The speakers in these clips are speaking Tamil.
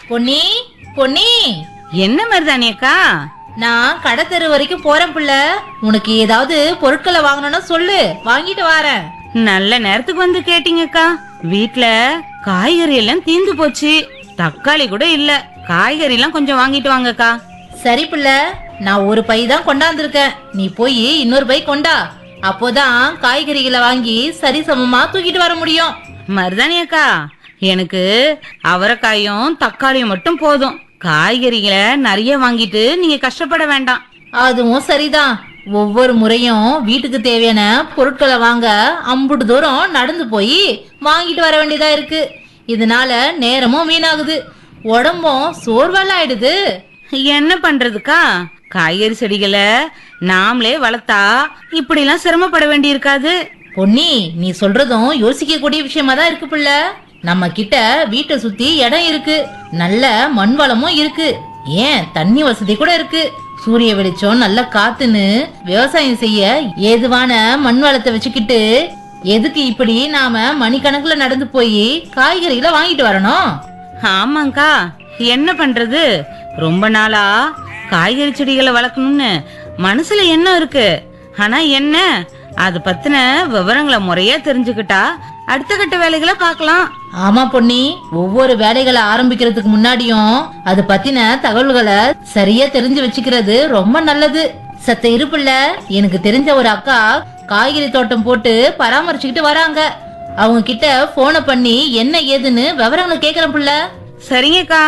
பொன்னி பொன்னி என்ன மருதாணி அக்கா நான் கடை தெரு வரைக்கும் போறேன் புள்ள உனக்கு ஏதாவது பொருட்களை வாங்கணும்னா சொல்லு வாங்கிட்டு வரேன் நல்ல நேரத்துக்கு வந்து கேட்டீங்கக்கா வீட்ல காய்கறி எல்லாம் தீந்து போச்சு தக்காளி கூட இல்ல காய்கறி எல்லாம் கொஞ்சம் வாங்கிட்டு வாங்கக்கா சரி புள்ள நான் ஒரு பை தான் கொண்டாந்துருக்கேன் நீ போய் இன்னொரு பை கொண்டா அப்போதான் காய்கறிகளை வாங்கி சரி சமமா தூக்கிட்டு வர முடியும் மருதாணி அக்கா எனக்கு அவரைக்காயும் தக்காளியும் மட்டும் போதும் காய்கறிகளை நிறைய வாங்கிட்டு நீங்க கஷ்டப்பட வேண்டாம் அதுவும் சரிதான் ஒவ்வொரு முறையும் வீட்டுக்கு தேவையான பொருட்களை வாங்க அம்புட்டு தூரம் நடந்து போய் வாங்கிட்டு வர வேண்டியதா இருக்கு இதனால நேரமும் வீணாகுது உடம்பும் சோர்வால ஆயிடுது என்ன பண்றதுக்கா காய்கறி செடிகளை நாமளே வளர்த்தா இப்படிலாம் சிரமப்பட வேண்டி இருக்காது பொன்னி நீ சொல்றதும் யோசிக்க கூடிய விஷயமா தான் இருக்கு புள்ள நம்ம கிட்ட வீட்டை சுத்தி இடம் இருக்கு நல்ல மண் வளமும் இருக்கு ஏன் தண்ணி வசதி கூட இருக்கு சூரிய வெளிச்சம் நல்ல காத்துன்னு விவசாயம் செய்ய ஏதுவான மண் வளத்தை வச்சுக்கிட்டு எதுக்கு இப்படி நாம மணிக்கணக்குல நடந்து போய் காய்கறிகளை வாங்கிட்டு வரணும் ஆமாங்கா என்ன பண்றது ரொம்ப நாளா காய்கறி செடிகளை வளர்க்கணும்னு மனசுல எண்ணம் இருக்கு ஆனா என்ன அது பத்தின விவரங்களை முறையா தெரிஞ்சுக்கிட்டா அடுத்த கட்ட வேலைகளை பார்க்கலாம் ஆமா பொன்னி ஒவ்வொரு வேலைகளை ஆரம்பிக்கிறதுக்கு முன்னாடியும் அது பத்தின தகவல்களை சரியா தெரிஞ்சு வச்சுக்கிறது ரொம்ப நல்லது சத்த இருப்புல எனக்கு தெரிஞ்ச ஒரு அக்கா காய்கறி தோட்டம் போட்டு பராமரிச்சுக்கிட்டு வராங்க அவங்க கிட்ட போனை பண்ணி என்ன ஏதுன்னு விவரங்களை கேக்குறேன் புள்ள சரிங்கக்கா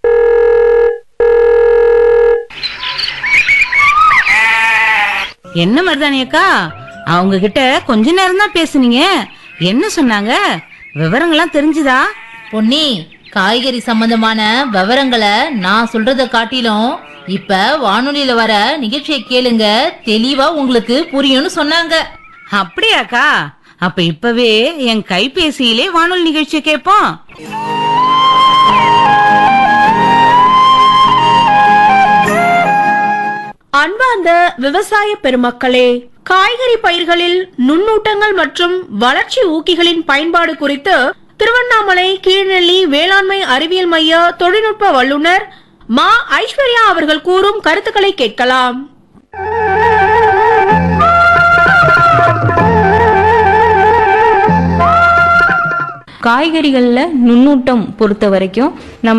என்ன மருதாணி அக்கா அவங்க கிட்ட கொஞ்ச நேரம் தான் பேசுனீங்க என்ன சொன்னாங்க விவரங்கள்லாம் தெரிஞ்சுதா பொன்னி காய்கறி சம்பந்தமான விவரங்களை நான் சொல்றத காட்டிலும் இப்ப வானொலியில வர நிகழ்ச்சியை கேளுங்க தெளிவா உங்களுக்கு புரியும்னு சொன்னாங்க அப்படியாக்கா அப்ப இப்பவே என் கைபேசியிலே வானொலி நிகழ்ச்சியை கேட்போம் அன்பார்ந்த விவசாய பெருமக்களே காய்கறி பயிர்களில் நுண்ணூட்டங்கள் மற்றும் வளர்ச்சி ஊக்கிகளின் பயன்பாடு குறித்து திருவண்ணாமலை கீழ்நெல்லி வேளாண்மை அறிவியல் மைய தொழில்நுட்ப வல்லுநர் மா ஐஸ்வர்யா அவர்கள் கூறும் கருத்துக்களை கேட்கலாம் காய்கறிகளில் நுண்ணூட்டம் பொறுத்த வரைக்கும் நம்ம